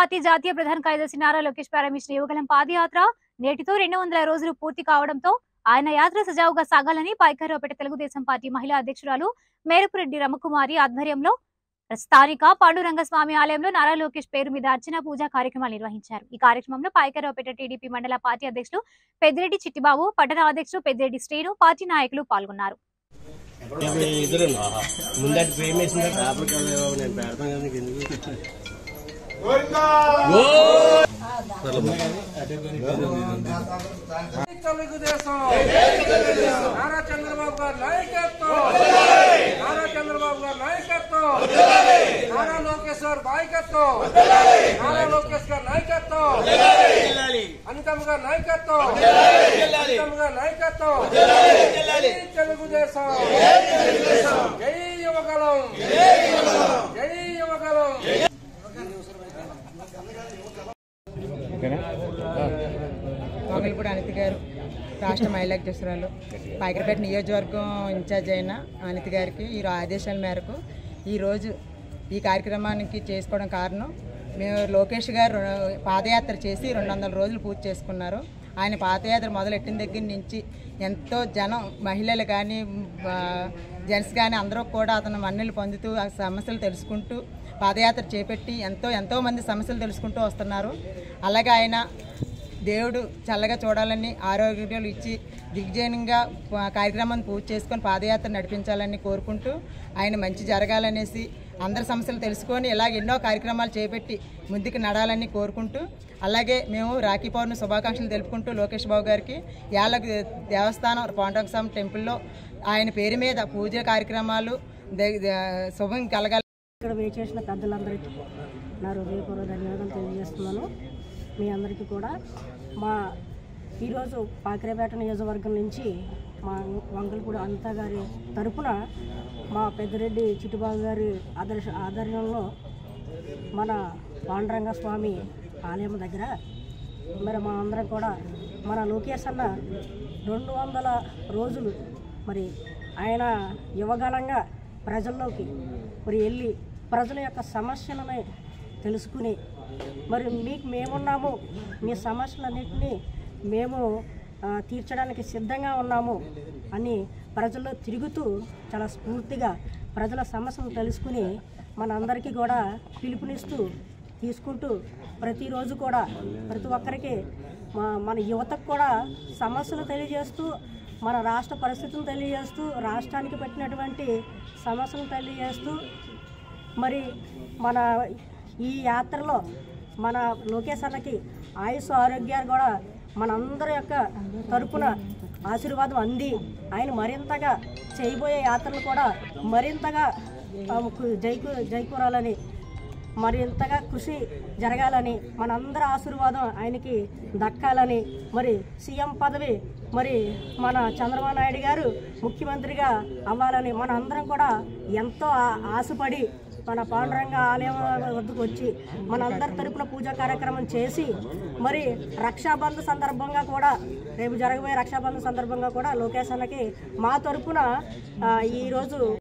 party జాతీయ ప్రధాన కార్యదర్శి నారా లోకేష్ ప్రారంభించిన యువగలం పాదయాత్ర నేటితో రెండు వందల రోజులు పూర్తి కావడంతో ఆయన యాత్ర సజావుగా సాగాలని పాయకరావుపేట తెలుగుదేశం పార్టీ మహిళా అధ్యక్షురాలు మేరపురెడ్డి రమకుమారి ఆధ్వర్యంలో స్థానిక పాండురంగ స్వామి ఆలయంలో నారా లోకేష్ పేరు మీద అర్చన పూజా కార్యక్రమాలు నిర్వహించారు ఈ కార్యక్రమంలో పాయకరావుపేట టీడీపీ మండల పార్టీ అధ్యక్షులు పెద్దిరెడ్డి చిట్టిబాబు పట్టణ అధ్యక్షులు పెద్దిరెడ్డి శ్రీను పార్టీ నాయకులు పాల్గొన్నారు ఇద్దరు ముందటి ఫ్రేమ్ వేసిన పేపర్ కదా నేను పెడతాను కదా నీకు ఎందుకు తెలుగుదేశం నారా చంద్రబాబు గారి నాయకత్వం నారా చంద్రబాబు గారి నాయకత్వం నారా లోకేష్ గారి నాయకత్వం నారా లోకేష్ గారి నాయకత్వం అనితమ్మ గారి నాయకత్వం అనితమ్మ గారి నాయకత్వం జై తెలుగుదేశం జై యువగలం జై యువగలం మొగలపూడి అనిత గారు రాష్ట్ర మహిళా అధ్యక్షురాలు పాకిరపేట నియోజకవర్గం ఇన్ఛార్జ్ అయిన అనిత గారికి ఈ ఆదేశాల మేరకు ఈరోజు ఈ కార్యక్రమానికి చేసుకోవడం కారణం మేము లోకేష్ గారు పాదయాత్ర చేసి రెండు వందల రోజులు పూర్తి చేసుకున్నారు ఆయన పాదయాత్ర మొదలెట్టిన దగ్గర నుంచి ఎంతో జనం మహిళలు కానీ జెంట్స్ కానీ అందరూ కూడా అతను మన్నెలు పొందుతూ ఆ సమస్యలు తెలుసుకుంటూ పాదయాత్ర చేపట్టి ఎంతో ఎంతో మంది సమస్యలు తెలుసుకుంటూ వస్తున్నారు అలాగే ఆయన దేవుడు చల్లగా చూడాలని ఆరోగ్యాలు ఇచ్చి దిగ్జయంగా ప- కార్యక్రమాన్ని పూర్తి చేసుకొని పాదయాత్ర నడిపించాలని కోరుకుంటూ ఆయన మంచి జరగాలనేసి అందరి సమస్యలు తెలుసుకొని ఇలాగ ఎన్నో కార్యక్రమాలు చేపట్టి ముందుకు నడాలని కోరుకుంటూ అలాగే మేము రాఖీ పౌర్ణమి శుభాకాంక్షలు తెలుపుకుంటూ లోకేష్ బాబు గారికి యాళ్ళ దేవస్థానం పాండవస్వామి టెంపుల్లో ఆయన పేరు మీద పూజ కార్యక్రమాలు ద- ద- శుభం కలగాలి ఇక్కడ వేచేసిన పెద్దలందరికీ నా హృదయపూర్వక ధన్యవాదాలు తెలియజేస్తున్నాను మీ అందరికీ కూడా మా ఈరోజు పాకిరేపేట నియోజకవర్గం నుంచి మా వంగలపూడి అనిత గారి తరపున మా పెద్దిరెడ్డి చిట్టుబాబు గారి ఆదర్శ ఆధ్వర్యంలో మన పాండురంగ స్వామి ఆలయం దగ్గర మరి మా అందరం కూడా మన లోకేష్ అన్న రెండు వందల రోజులు మరి ఆయన యువగలంగా ప్రజల్లోకి మరి వెళ్ళి ప్రజల యొక్క సమస్యలని తెలుసుకుని మరి మీకు మేమున్నాము మీ సమస్యలన్నింటినీ మేము ఆ, తీర్చడానికి సిద్ధంగా ఉన్నాము అని ప్రజల్లో తిరుగుతూ చాలా స్ఫూర్తిగా ప్రజల సమస్యలు తెలుసుకుని మనందరికీ కూడా పిలుపునిస్తూ తీసుకుంటూ ప్రతిరోజు కూడా ప్రతి ఒక్కరికి మా మన యువతకు కూడా సమస్యలు తెలియజేస్తూ మన రాష్ట్ర పరిస్థితులను తెలియజేస్తూ రాష్ట్రానికి పెట్టినటువంటి సమస్యలను తెలియజేస్తూ మరి మన ఈ యాత్రలో మన లోకేష్ అన్నకి ఆయుష్ ఆరోగ్యాలు కూడా మనందరి యొక్క తరపున ఆశీర్వాదం అంది ఆయన మరింతగా చేయబోయే యాత్రలు కూడా మరింతగా ఆమెకు జైకు జైకూరాలని మరింతగా కృషి జరగాలని మనందరి ఆశీర్వాదం ఆయనకి దక్కాలని మరి సీఎం పదవి మరి మన చంద్రబాబు నాయుడు గారు ముఖ్యమంత్రిగా అవ్వాలని మన అందరం కూడా ఎంతో ఆ- ఆశపడి మన పాండురంగ ఆలయం వద్దకు వచ్చి మనందరి తరపున పూజా కార్యక్రమం చేసి మరి రక్షాబంధ సందర్భంగా కూడా రేపు జరగబోయే రక్షాబంధ సందర్భంగా కూడా లోకేష్ అన్నకి మా తరపున ఆ, ఈరోజు